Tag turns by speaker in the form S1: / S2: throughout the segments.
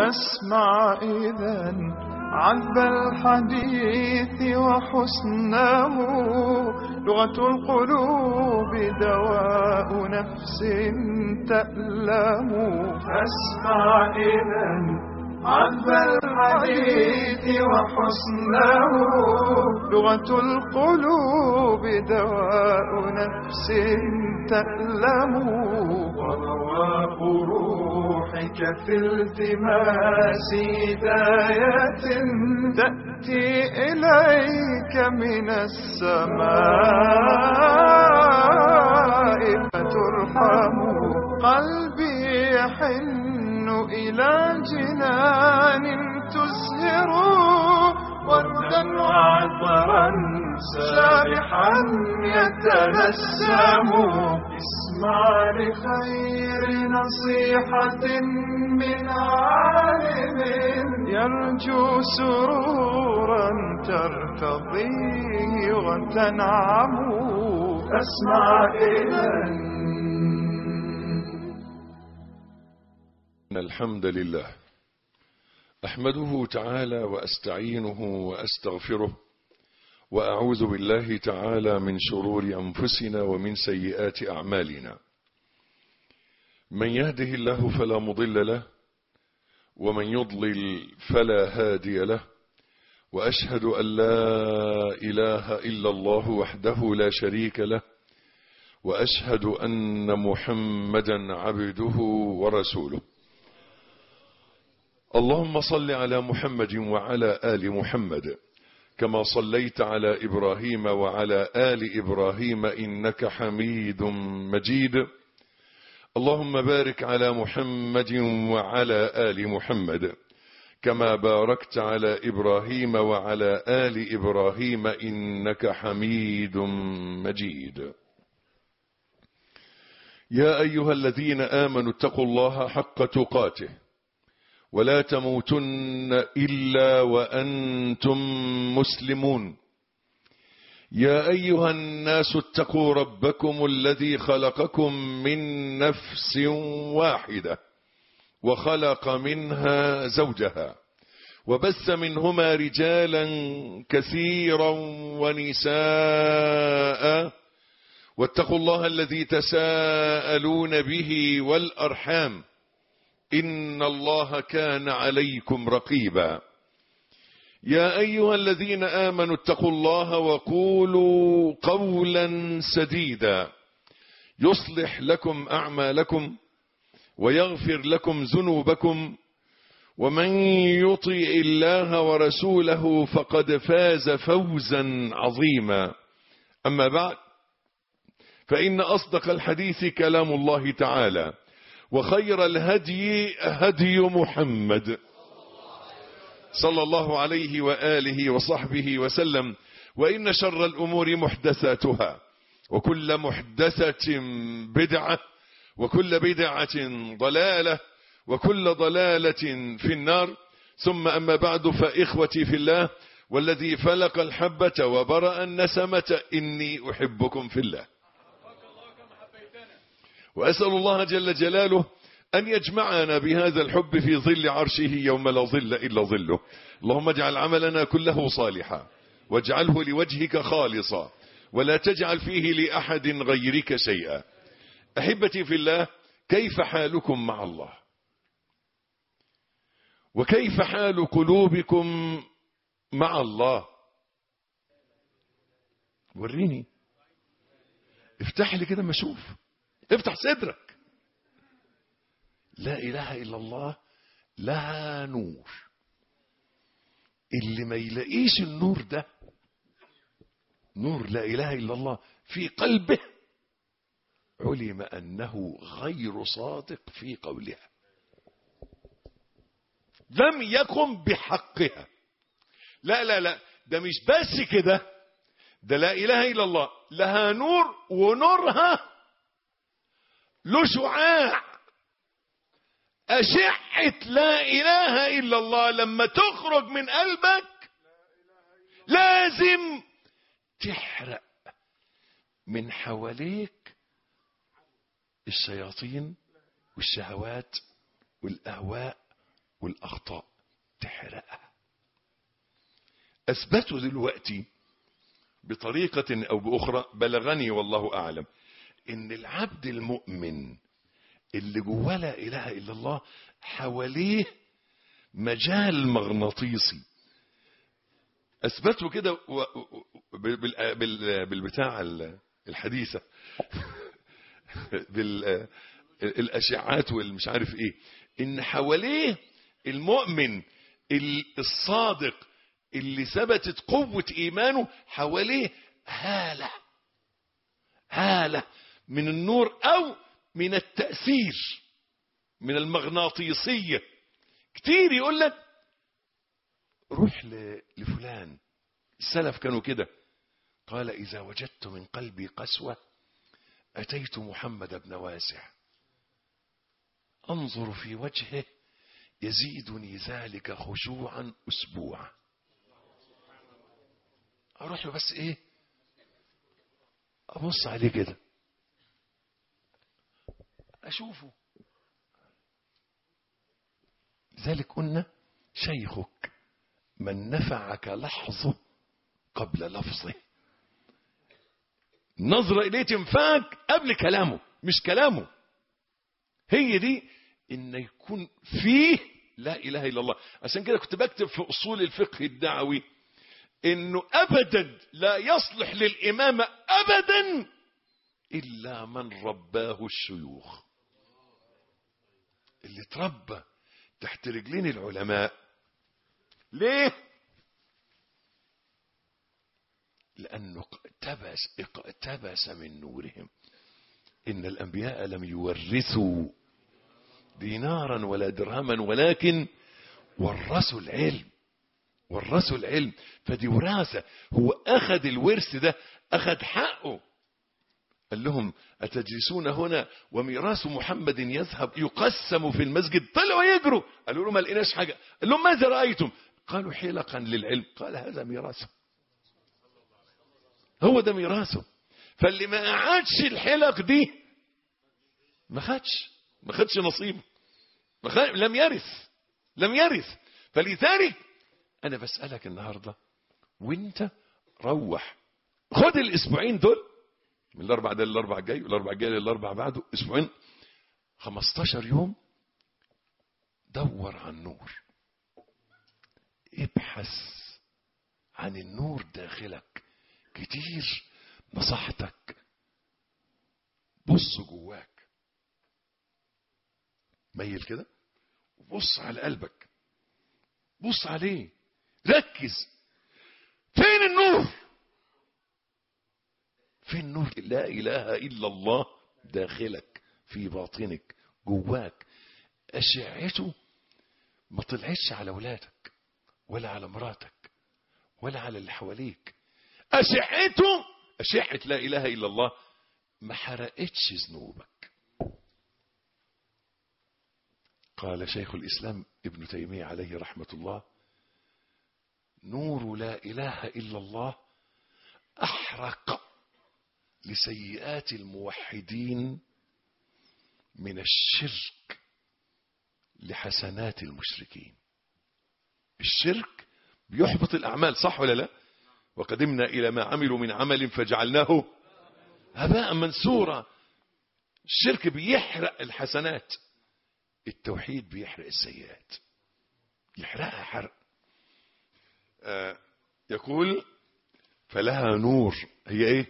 S1: فاسمع إذا عذب الحديث وحسنه لغة القلوب دواء نفس تألم فاسمع إذا عذب الحديث وحسنه لغة القلوب دواء نفس تألم ورواء روحك في التماس هداية تأتي إليك من السماء فترحم قلبي يحن إلى جنان تزهر وردا وعطرا سابحا يتنسم اسمع لخير نصيحة من عالم يرجو سرورا ترتضيه وتنعم فاسمع إذا
S2: إن الحمد لله أحمده تعالى وأستعينه وأستغفره وأعوذ بالله تعالى من شرور أنفسنا ومن سيئات أعمالنا من يهده الله فلا مضل له ومن يضلل فلا هادي له وأشهد أن لا إله إلا الله وحده لا شريك له وأشهد أن محمدا عبده ورسوله اللهم صل على محمد وعلى آل محمد كما صليت على إبراهيم وعلى آل إبراهيم إنك حميد مجيد اللهم بارك على محمد وعلى آل محمد كما باركت على إبراهيم وعلى آل إبراهيم إنك حميد مجيد يا أيها الذين آمنوا اتقوا الله حق تقاته ولا تموتن إلا وأنتم مسلمون يا أيها الناس اتقوا ربكم الذي خلقكم من نفس واحدة وخلق منها زوجها وبث منهما رجالا كثيرا ونساء واتقوا الله الذي تساءلون به والأرحام إن الله كان عليكم رقيبا يا أيها الذين آمنوا اتقوا الله وقولوا قولا سديدا يصلح لكم أعمالكم ويغفر لكم ذنوبكم ومن يطيع الله ورسوله فقد فاز فوزا عظيما أما بعد فإن أصدق الحديث كلام الله تعالى وخير الهدي هدي محمد صلى الله عليه وآله وصحبه وسلم وإن شر الأمور محدثاتها وكل محدثة بدعة وكل بدعة ضلالة وكل ضلالة في النار ثم أما بعد فإخوتي في الله والذي فلق الحبة وبرأ النسمة إني أحبكم في الله وأسأل الله جل جلاله أن يجمعنا بهذا الحب في ظل عرشه يوم لا ظل إلا ظله اللهم اجعل عملنا كله صالحا واجعله لوجهك خالصا ولا تجعل فيه لأحد غيرك شيئا أحبتي في الله كيف حالكم مع الله وكيف حال قلوبكم مع الله وريني افتح لي كده ما اشوف افتح صدرك لا اله الا الله لها نور اللي ما يلاقيش النور ده نور لا اله الا الله في قلبه علم انه غير صادق في قولها لم يقم بحقها لا لا لا ده مش بس كده ده لا اله الا الله لها نور ونورها له شعاع أشعة لا إله إلا الله لما تخرج من قلبك لازم تحرق من حواليك الشياطين والشهوات والأهواء والأخطاء تحرقها أثبتوا دلوقتي بطريقة أو بأخرى بلغني والله أعلم إن العبد المؤمن اللي جواه لا إله إلا الله حواليه مجال مغناطيسي أثبتوا كده و- و- بال- بال- بالبتاع الحديثة بالأشعات والمش عارف إيه إن حواليه المؤمن ال- الصادق اللي ثبتت قوة إيمانه حواليه هالة هالة من النور أو من التأثير من المغناطيسية كتير يقول لك روح ل- لفلان السلف كانوا كده قال إذا وجدت من قلبي قسوة أتيت محمد بن واسع أنظر في وجهه يزيدني ذلك خشوعا أسبوعا أروح له بس إيه أبص عليه كده أشوفه لذلك قلنا شيخك من نفعك لحظه قبل لفظه نظرة إليه تنفعك قبل كلامه مش كلامه هي دي إن يكون فيه لا إله إلا الله عشان كده كنت بكتب في أصول الفقه الدعوي إنه أبدا لا يصلح للإمامة أبدا إلا من رباه الشيوخ اللي تربى تحت رجلين العلماء ليه لأنه اقتبس اقتبس من نورهم إن الأنبياء لم يورثوا دينارا ولا درهما ولكن ورثوا العلم ورثوا العلم فدي وراثة هو أخذ الورث ده أخذ حقه قال لهم أتجلسون هنا وميراث محمد يذهب يقسم في المسجد طلعوا يجروا قالوا له ما لقيناش حاجة قال لهم ماذا رأيتم قالوا حلقا للعلم قال هذا ميراثه هو ده ميراثه فاللي ما قعدش الحلق دي ما خدش ما خدش نصيبه ما خد... لم يرث لم يرث فلذلك انا بسألك النهاردة وانت روح خد الاسبوعين دول من الاربع ده للاربع الجاي والاربع الجاي للاربع بعده اسبوعين 15 يوم دور عن النور ابحث عن النور داخلك كتير نصحتك بص جواك ميل كده بص على قلبك بص عليه ركز فين النور فين نور لا اله الا الله داخلك في باطنك جواك اشعته ما طلعتش على اولادك ولا على مراتك ولا على اللي حواليك أشعته أشعة لا إله إلا الله ما حرقتش ذنوبك قال شيخ الإسلام ابن تيمية عليه رحمة الله نور لا إله إلا الله أحرق لسيئات الموحدين من الشرك لحسنات المشركين الشرك بيحبط الأعمال صح ولا لا وقدمنا إلى ما عملوا من عمل فجعلناه هباء منثورا الشرك بيحرق الحسنات التوحيد بيحرق السيئات يحرقها حرق آه يقول فلها نور هي ايه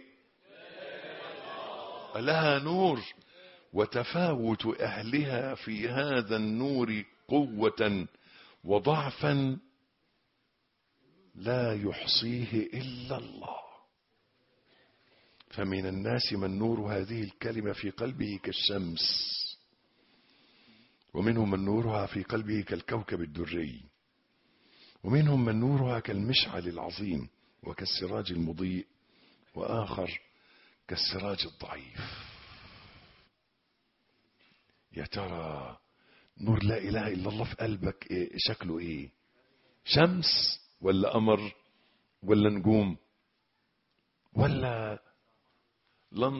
S2: لها نور وتفاوت أهلها في هذا النور قوة وضعفا لا يحصيه إلا الله فمن الناس من نور هذه الكلمة في قلبه كالشمس ومنهم من نورها في قلبه كالكوكب الدري ومنهم من نورها كالمشعل العظيم وكالسراج المضيء وآخر كالسراج الضعيف يا ترى نور لا إله إلا الله في قلبك إيه شكله إيه شمس ولا قمر ولا نجوم ولا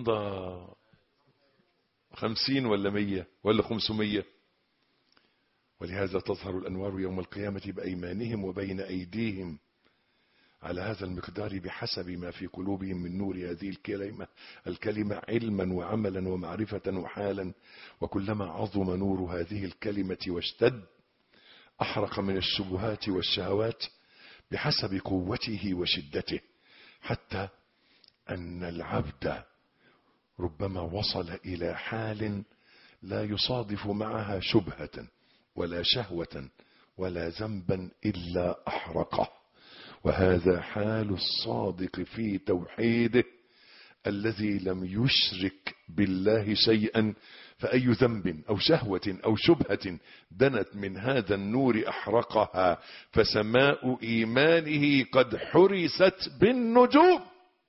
S2: لندا خمسين ولا مية ولا خمسمية ولهذا تظهر الأنوار يوم القيامة بأيمانهم وبين أيديهم على هذا المقدار بحسب ما في قلوبهم من نور هذه الكلمة الكلمة علما وعملا ومعرفة وحالا وكلما عظم نور هذه الكلمة واشتد أحرق من الشبهات والشهوات بحسب قوته وشدته حتى أن العبد ربما وصل إلى حال لا يصادف معها شبهة ولا شهوة ولا ذنبا إلا أحرقه وهذا حال الصادق في توحيده الذي لم يشرك بالله شيئا فأي ذنب أو شهوة أو شبهة دنت من هذا النور أحرقها فسماء إيمانه قد حرست بالنجوم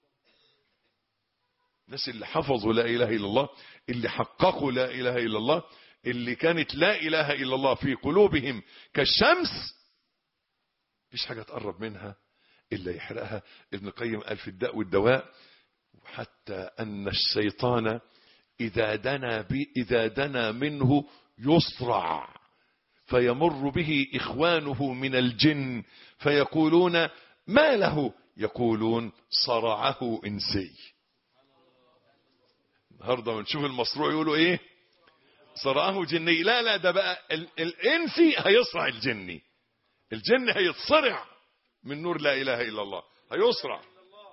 S2: الناس اللي حفظوا لا إله إلا الله اللي حققوا لا إله إلا الله اللي كانت لا إله إلا الله في قلوبهم كالشمس مفيش حاجة تقرب منها إلا يحرقها ابن القيم قال في الداء والدواء حتى أن الشيطان إذا دنا, بي إذا دنا منه يصرع فيمر به إخوانه من الجن فيقولون ما له يقولون صرعه إنسي النهارده بنشوف المصروع يقولوا ايه صرعه جني لا لا ده بقى ال الانسي هيصرع الجني الجن هيتصرع من نور لا اله الا الله هيصرع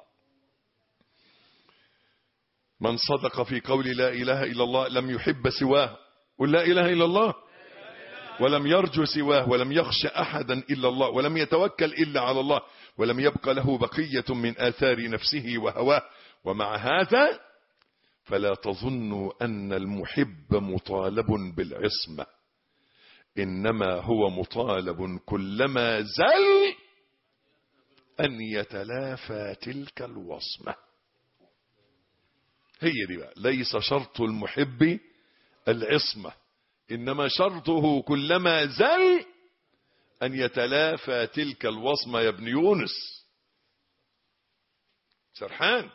S2: من صدق في قول لا اله الا الله لم يحب سواه قل لا اله الا الله ولم يرجو سواه ولم يخش احدا الا الله ولم يتوكل الا على الله ولم يبق له بقيه من اثار نفسه وهواه ومع هذا فلا تظنوا أن المحب مطالب بالعصمة إنما هو مطالب كلما زل أن يتلافى تلك الوصمة هي دي بقى ليس شرط المحب العصمة إنما شرطه كلما زل أن يتلافى تلك الوصمة يا ابن يونس سرحان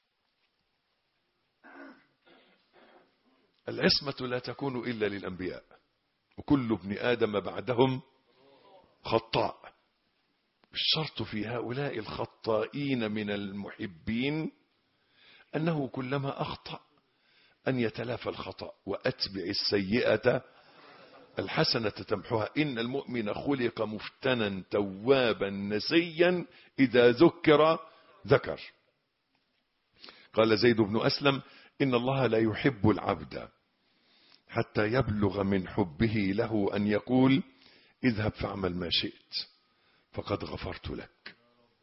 S2: العصمة لا تكون إلا للأنبياء وكل ابن آدم بعدهم خطاء الشرط في هؤلاء الخطائين من المحبين أنه كلما أخطأ أن يتلافى الخطأ وأتبع السيئة الحسنة تمحها إن المؤمن خلق مفتنا توابا نسيا إذا ذكر ذكر قال زيد بن أسلم إن الله لا يحب العبد حتى يبلغ من حبه له أن يقول اذهب فاعمل ما شئت فقد غفرت لك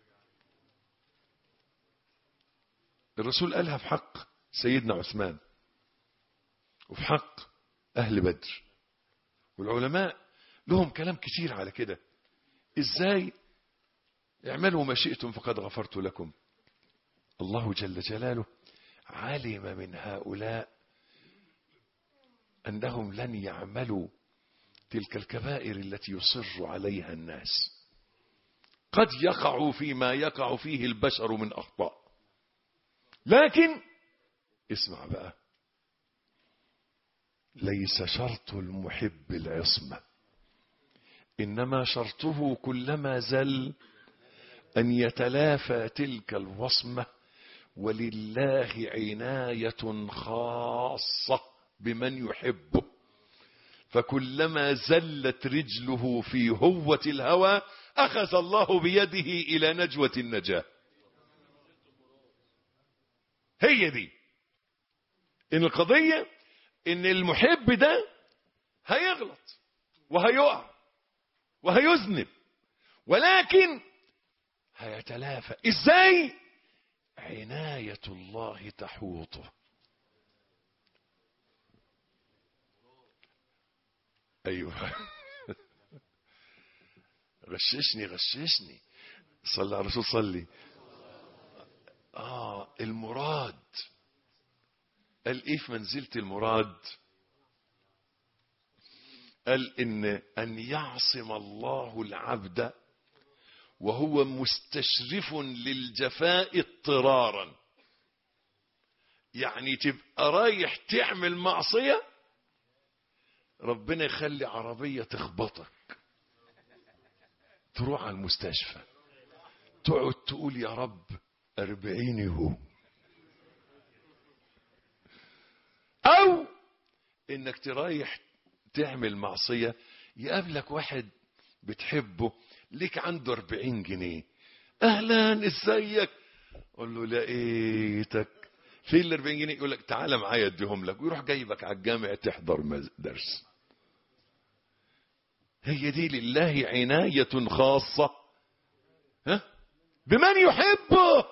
S2: الرسول قالها في حق سيدنا عثمان وفي حق أهل بدر والعلماء لهم كلام كتير على كده ازاي اعملوا ما شئتم فقد غفرت لكم الله جل جلاله علم من هؤلاء أنهم لن يعملوا تلك الكبائر التي يصر عليها الناس قد يقع فيما يقع فيه البشر من أخطاء لكن اسمع بقى ليس شرط المحب العصمة إنما شرطه كلما زل أن يتلافى تلك الوصمة ولله عناية خاصة بمن يحبه فكلما زلت رجله في هوة الهوى أخذ الله بيده إلى نجوة النجاة هي دي إن القضية إن المحب ده هيغلط وهيقع وهيذنب ولكن هيتلافى ازاي عناية الله تحوطه ايوه غششني غششني صلى على الرسول صلي اه المراد قال ايه في منزلة المراد قال ان ان يعصم الله العبد وهو مستشرف للجفاء اضطرارا يعني تبقى رايح تعمل معصية ربنا يخلي عربية تخبطك تروح على المستشفى تقعد تقول يا رب أربعين هو أو إنك ترايح تعمل معصية يقابلك واحد بتحبه ليك عنده أربعين جنيه أهلا إزيك قول له لقيتك فين ال 40 جنيه يقول لك تعالى معايا اديهم لك ويروح جايبك على الجامع تحضر مز- درس هي دي لله عناية خاصة ها بمن يحبه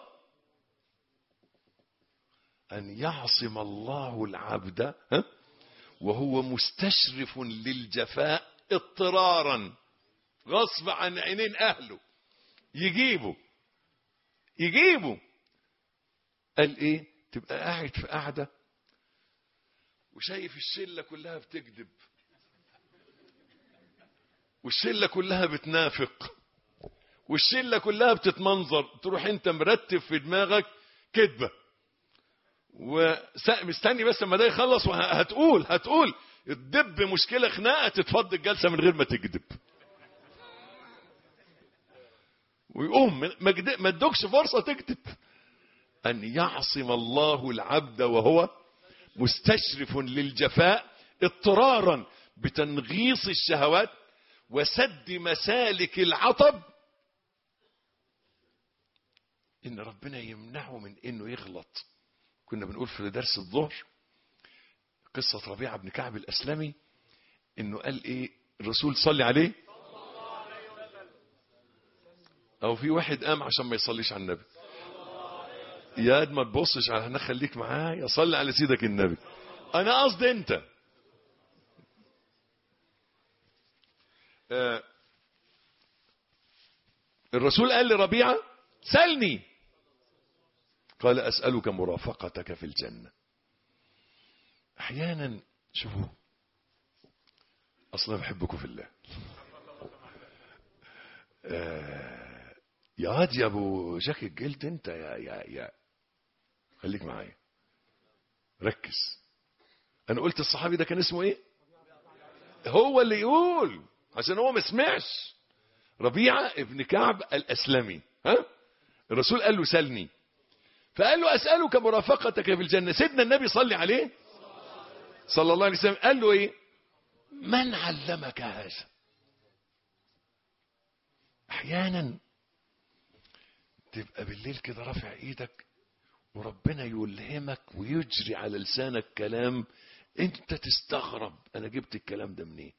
S2: أن يعصم الله العبد ها وهو مستشرف للجفاء اضطرارا غصب عن عينين أهله يجيبه يجيبه قال ايه تبقى قاعد في قعده وشايف الشله كلها بتكذب والشله كلها بتنافق والشله كلها بتتمنظر تروح انت مرتب في دماغك كذبه ومستني بس لما ده يخلص وهتقول هتقول تدب مشكله خناقه تتفض الجلسه من غير ما تكذب ويقوم ما جد- ما ادوكش فرصه تكذب أن يعصم الله العبد وهو مستشرف للجفاء اضطرارا بتنغيص الشهوات وسد مسالك العطب إن ربنا يمنعه من إنه يغلط كنا بنقول في درس الظهر قصة ربيعة بن كعب الأسلمي إنه قال إيه الرسول صلي عليه أو في واحد قام عشان ما يصليش على النبي يا قد ما تبصش على هنا خليك معايا صلي على سيدك النبي انا قصدي انت آه، الرسول قال لربيعه سلني قال اسالك مرافقتك في الجنه احيانا شوفوا اصلا بحبكم في الله آه، يا واد يا ابو جاكيت جلد انت يا يا يا خليك معايا ركز انا قلت الصحابي ده كان اسمه ايه هو اللي يقول عشان هو ما سمعش ربيعه ابن كعب الاسلمي ها الرسول قال له سلني فقال له اسالك مرافقتك في الجنه سيدنا النبي صلي عليه صلى الله عليه وسلم قال له ايه من علمك هذا احيانا تبقى بالليل كده رافع ايدك وربنا يلهمك ويجري على لسانك كلام انت تستغرب انا جبت الكلام ده منين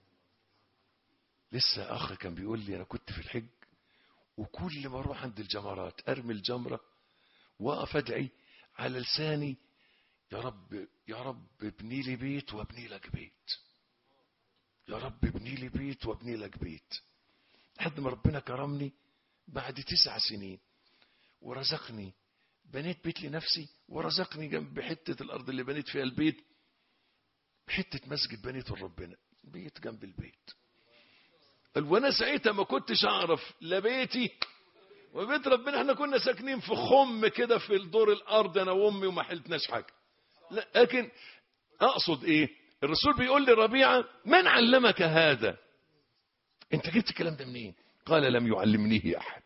S2: لسه اخ كان بيقول لي انا كنت في الحج وكل ما اروح عند الجمرات ارمي الجمره واقف ادعي على لساني يا رب يا رب ابني لي بيت وابني لك بيت يا رب ابني لي بيت وابني لك بيت لحد ما ربنا كرمني بعد تسع سنين ورزقني بنيت بيت لنفسي ورزقني جنب حتة الأرض اللي بنيت فيها البيت حتة مسجد بنيته لربنا بيت جنب البيت قال وانا ساعتها ما كنتش اعرف لا بيتي وبيت ربنا احنا كنا ساكنين في خم كده في الدور الارض انا وامي وما حلتناش حاجه لا لكن اقصد ايه الرسول بيقول لربيعه من علمك هذا انت جبت الكلام ده منين قال لم يعلمنيه احد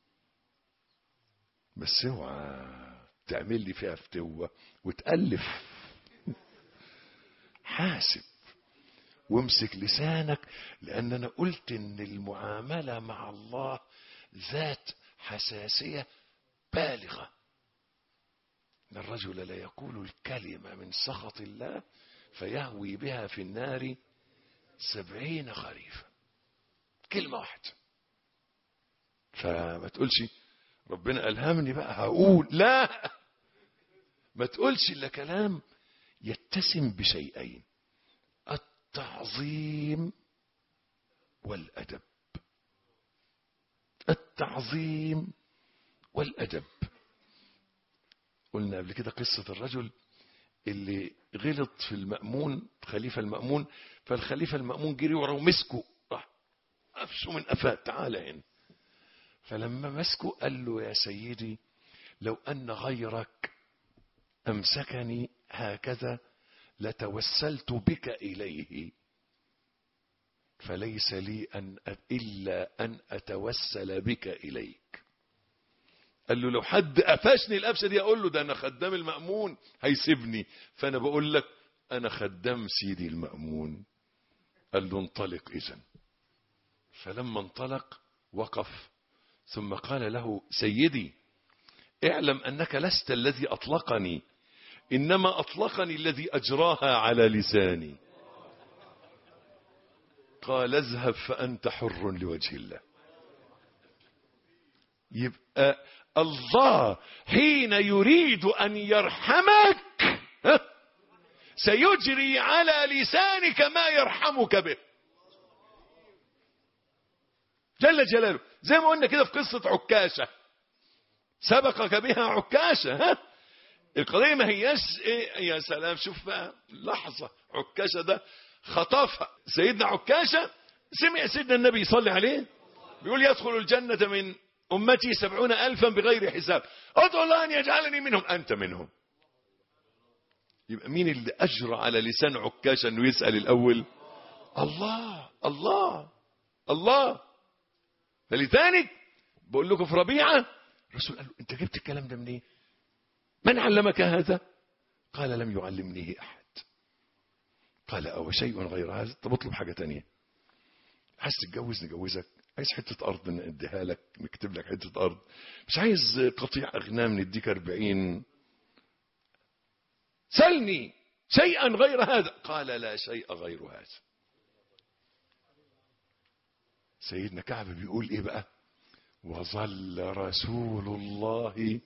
S2: بس اوعى تعمل لي فيها فتوه وتالف حاسب وامسك لسانك لان انا قلت ان المعامله مع الله ذات حساسيه بالغه ان الرجل لا يقول الكلمه من سخط الله فيهوي بها في النار سبعين خريفا كلمه واحده فما تقولش ربنا الهمني بقى هقول لا ما تقولش الا كلام يتسم بشيئين التعظيم والادب التعظيم والادب قلنا قبل كده قصه الرجل اللي غلط في المأمون خليفة المأمون فالخليفة المأمون جري وراه ومسكه راح قفشه من قفاه تعالى هنا فلما مسكه قال له يا سيدي لو أن غيرك أمسكني هكذا لتوسلت بك إليه فليس لي أن إلا أن أتوسل بك إليك قال له لو حد قفشني القفشه دي اقول له ده انا خدام المأمون هيسيبني فانا بقول لك انا خدام سيدي المأمون قال له انطلق اذا فلما انطلق وقف ثم قال له سيدي اعلم انك لست الذي اطلقني انما اطلقني الذي اجراها على لساني قال اذهب فانت حر لوجه الله يبقى الله حين يريد ان يرحمك ها، سيجري على لسانك ما يرحمك به جل جلاله زي ما قلنا كده في قصة عكاشة سبقك بها عكاشة ها القضية ما هياش ايه يا سلام شوف بقى لحظة عكاشة ده خطفها سيدنا عكاشة سمع سيدنا النبي يصلي عليه بيقول يدخل الجنة من أمتي سبعون ألفا بغير حساب أدعو الله أن يجعلني منهم أنت منهم يبقى مين اللي أجرى على لسان عكاشة أنه يسأل الأول الله الله الله فلذلك بقول لكم في ربيعة الرسول قال له أنت جبت الكلام ده منين من علمك هذا قال لم يعلمنيه أحد قال أو شيء غير هذا طب اطلب حاجة تانية عايز تتجوز نجوزك عايز حتة أرض نديها لك نكتب لك حتة أرض مش عايز قطيع أغنام نديك أربعين سلني شيئا غير هذا قال لا شيء غير هذا سيدنا كعب بيقول ايه بقى وظل رسول الله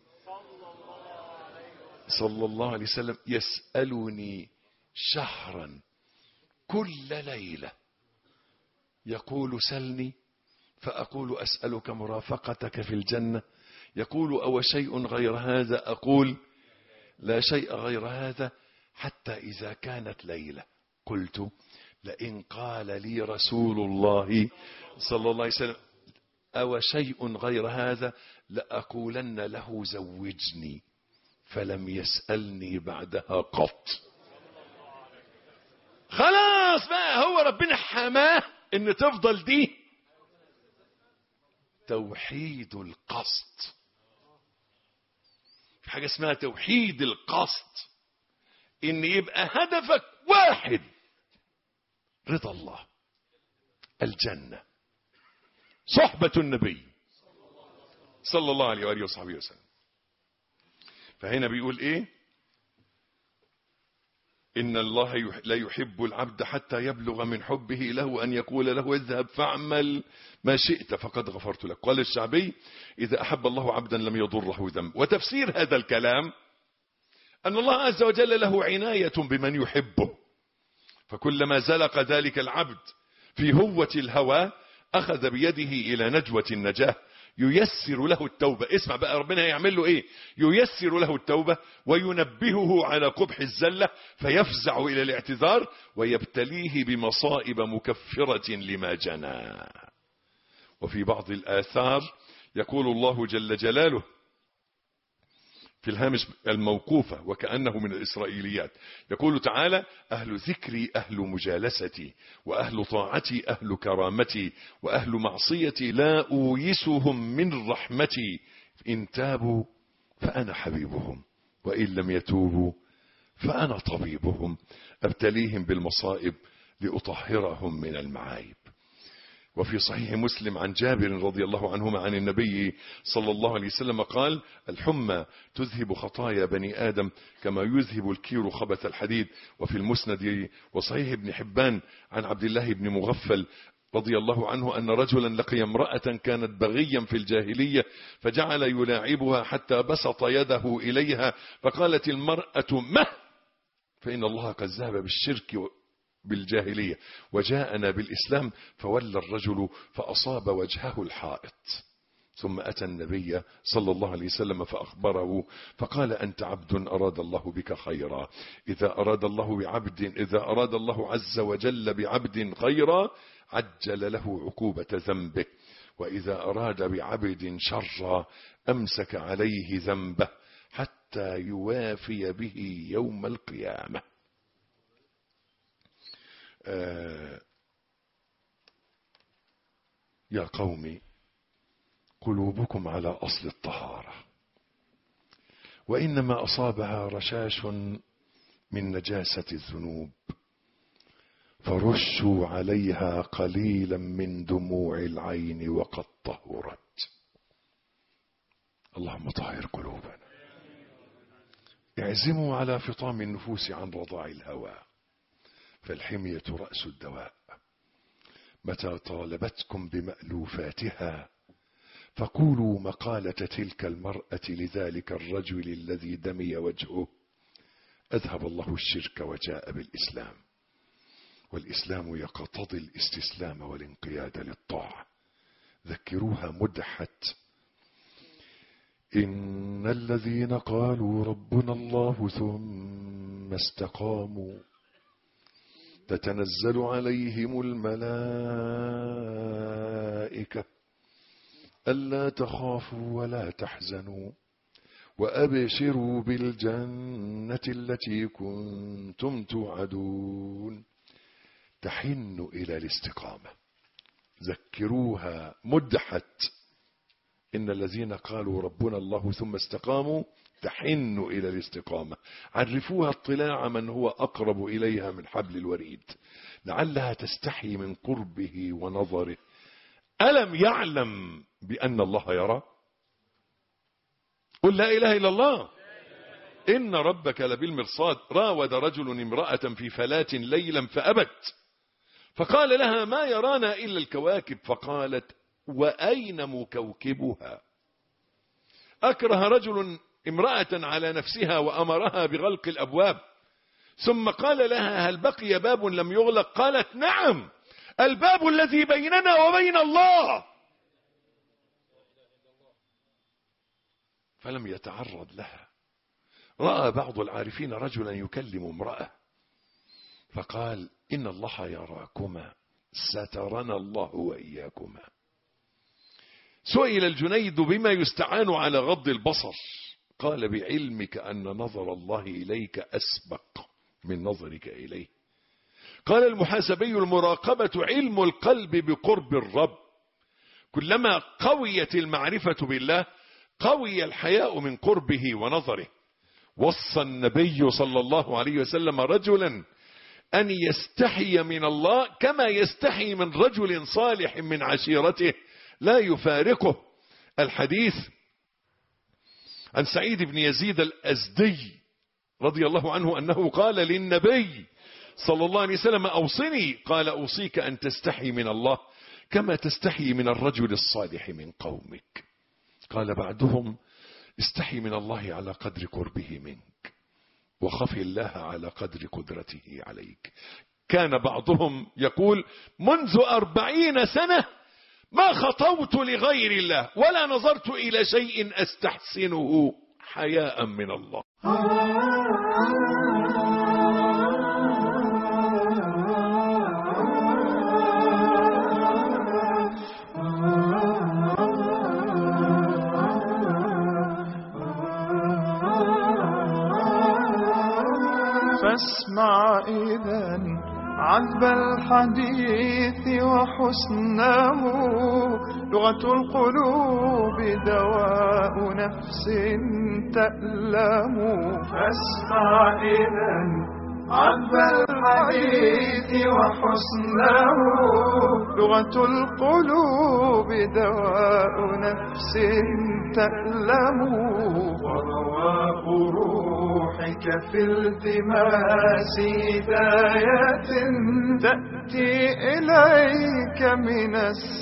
S2: صلى الله عليه وسلم يسألني شهرا كل ليلة يقول سلني فأقول أسألك مرافقتك في الجنة يقول أو شيء غير هذا أقول لا شيء غير هذا حتى إذا كانت ليلة قلت لئن قال لي رسول الله صلى الله عليه وسلم أو شيء غير هذا لأقولن له زوجني فلم يسألني بعدها قط خلاص بقى هو ربنا حماه ان تفضل دي توحيد القصد في حاجة اسمها توحيد القصد ان يبقى هدفك واحد رضا الله الجنة صحبة النبي صلى الله عليه وآله وصحبه وسلم فهنا بيقول ايه إن الله يح- لا يحب العبد حتى يبلغ من حبه له أن يقول له اذهب فاعمل ما شئت فقد غفرت لك قال الشعبي إذا أحب الله عبدا لم يضره ذنب وتفسير هذا الكلام أن الله عز وجل له عناية بمن يحبه فكلما زلق ذلك العبد في هوة الهوى أخذ بيده إلى نجوة النجاة ييسر له التوبة اسمع بقى ربنا يعمل له ايه ييسر له التوبة وينبهه على قبح الزلة فيفزع إلى الاعتذار ويبتليه بمصائب مكفرة لما جنى وفي بعض الآثار يقول الله جل جلاله في الهامش الموقوفة وكأنه من الإسرائيليات يقول تعالى أهل ذكري أهل مجالستي وأهل طاعتي أهل كرامتي وأهل معصيتي لا أويسهم من رحمتي إن تابوا فأنا حبيبهم وإن لم يتوبوا فأنا طبيبهم أبتليهم بالمصائب لأطهرهم من المعايب وفي صحيح مسلم عن جابر رضي الله عنهما عن النبي صلى الله عليه وسلم قال الحمى تذهب خطايا بني آدم كما يذهب الكير خبث الحديد وفي المسند وصحيح ابن حبان عن عبد الله بن مغفل رضي الله عنه أن رجلا لقي امرأة كانت بغيا في الجاهلية فجعل يلاعبها حتى بسط يده إليها فقالت المرأة مه فإن الله قد ذهب بالشرك بالجاهلية وجاءنا بالإسلام فولى الرجل فأصاب وجهه الحائط ثم أتى النبي صلى الله عليه وسلم فأخبره فقال أنت عبد أراد الله بك خيرا إذا أراد الله بعبد إذا أراد الله عز وجل بعبد خيرا عجل له عقوبة ذنبه وإذا أراد بعبد شرا أمسك عليه ذنبه حتى يوافي به يوم القيامة يا قوم قلوبكم على أصل الطهارة وإنما أصابها رشاش من نجاسة الذنوب فرشوا عليها قليلا من دموع العين وقد طهرت اللهم طهر قلوبنا اعزموا على فطام النفوس عن رضاع الهوى فالحمية رأس الدواء متى طالبتكم بمألوفاتها فقولوا مقالة تلك المرأة لذلك الرجل الذي دمي وجهه أذهب الله الشرك وجاء بالإسلام والإسلام يقتضي الاستسلام والانقياد للطاعة ذكروها مدحت إن الذين قالوا ربنا الله ثم استقاموا تتنزل عليهم الملائكة ألا تخافوا ولا تحزنوا وأبشروا بالجنة التي كنتم توعدون تحن إلى الاستقامة ذكروها مدحت إن الذين قالوا ربنا الله ثم استقاموا تحن إلى الاستقامة عرفوها اطلاع من هو أقرب إليها من حبل الوريد لعلها تستحي من قربه ونظره ألم يعلم بأن الله يرى قل لا إله إلا الله إن ربك لبالمرصاد راود رجل امرأة في فلاة ليلا فأبت فقال لها ما يرانا إلا الكواكب فقالت وأين مكوكبها أكره رجل امرأة على نفسها وأمرها بغلق الأبواب ثم قال لها هل بقي باب لم يغلق قالت نعم الباب الذي بيننا وبين الله فلم يتعرض لها رأى بعض العارفين رجلا يكلم امرأة فقال إن الله يراكما سترنا الله وإياكما سئل الجنيد بما يستعان على غض البصر قال بعلمك أن نظر الله إليك أسبق من نظرك إليه قال المحاسبي المراقبة علم القلب بقرب الرب كلما قويت المعرفة بالله قوي الحياء من قربه ونظره وصى النبي صلى الله عليه وسلم رجلا أن يستحي من الله كما يستحي من رجل صالح من عشيرته لا يفارقه الحديث عن سعيد بن يزيد الأزدي رضي الله عنه أنه قال للنبي صلى الله عليه وسلم أوصني قال أوصيك أن تستحي من الله كما تستحي من الرجل الصالح من قومك قال بعدهم استحي من الله على قدر قربه منك وخف الله على قدر قدرته عليك كان بعضهم يقول منذ أربعين سنة ما خطوت لغير الله ولا نظرت إلى شيء أستحسنه حياء من الله
S1: فاسمع إذا عذب الحديث وحسنه لغة القلوب دواء نفس تألم فاسمع إذا عذب الحديث وحسنه لغة القلوب دواء نفس تألم ورواء روحك في التماس هداية تأتي إليك من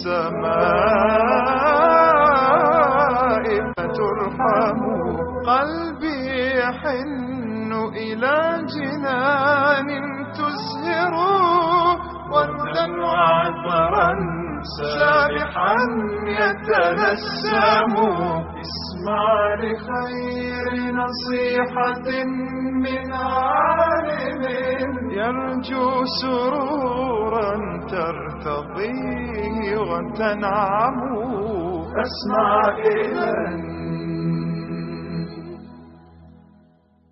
S1: السماء فترحم قلبي يحن إلى جنان تزهر وردا وعطرا سابحا يتنسم اسمع لخير نصيحة من عالم يرجو سرورا ترتضيه وتنعم اسمع إذا